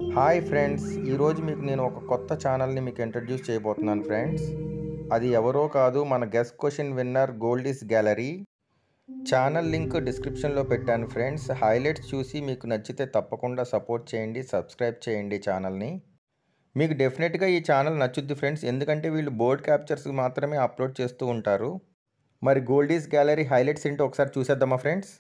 hi friends ఈరోజు మీకు నేను ఒక కొత్త ఛానల్ని మీకు ఇంట్రడ్యూస్ చేయబోతున్నాను ఫ్రెండ్స్ అది ఎవరో కాదు మన guest question winner Goldies gallery channel link డిస్క్రిప్షన్లో పెట్టాను ఫ్రెండ్స్ హైలైట్స్ చూసి మీకు నచ్చితే తప్పకుండా సపోర్ట్ చేయండి సబ్స్క్రైబ్ చేయండి ఛానల్ని మీకు డెఫినెట్గా ఈ ఛానల్ నచ్చుద్ది ఫ్రెండ్స్ ఎందుకంటే వీళ్ళు బోర్డ్ క్యాప్చర్స్ మాత్రమే అప్లోడ్ చేస్తూ ఉంటారు మరి గోల్డీస్ గ్యాలరీ హైలైట్స్ ఏంటో ఒకసారి చూసేద్దామా ఫ్రెండ్స్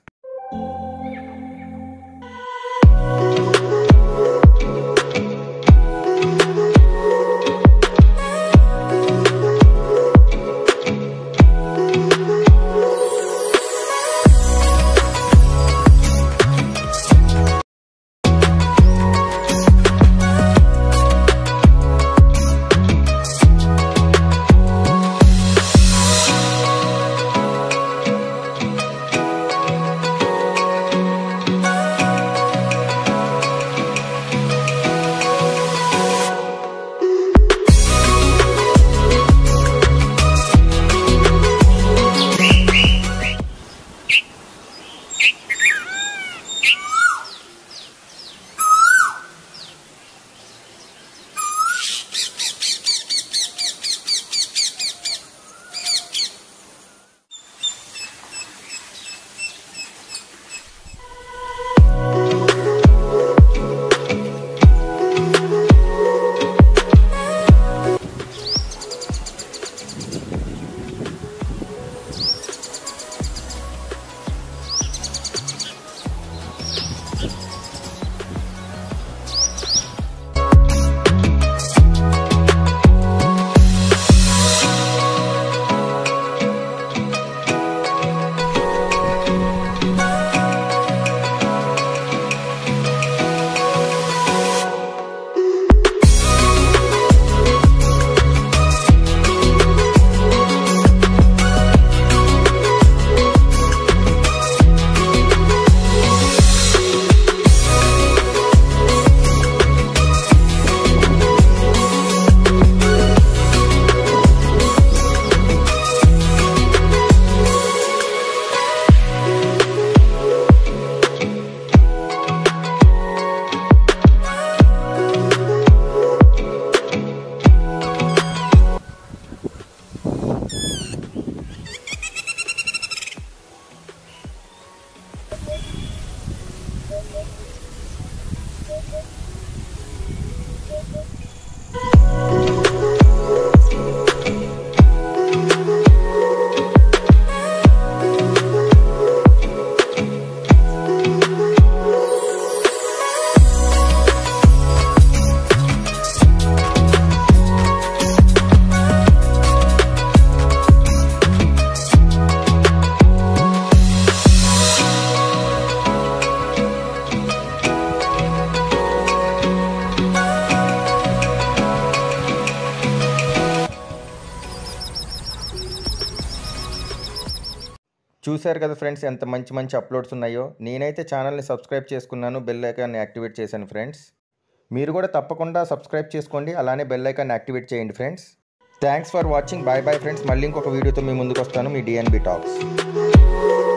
చూశారు కదా ఫ్రెండ్స్ ఎంత మంచి మంచి అప్లోడ్స్ ఉన్నాయో నేనైతే ఛానల్ని సబ్స్క్రైబ్ చేసుకున్నాను బెల్ ఐకాన్ని యాక్టివేట్ చేశాను ఫ్రెండ్స్ మీరు కూడా తప్పకుండా సబ్స్క్రైబ్ చేసుకోండి అలానే బెల్ ఐకాన్ని యాక్టివేట్ చేయండి friends thanks for watching bye bye friends మళ్ళీ ఇంకొక వీడియోతో మీ ముందుకు వస్తాను మీ డిఎన్బి టాక్స్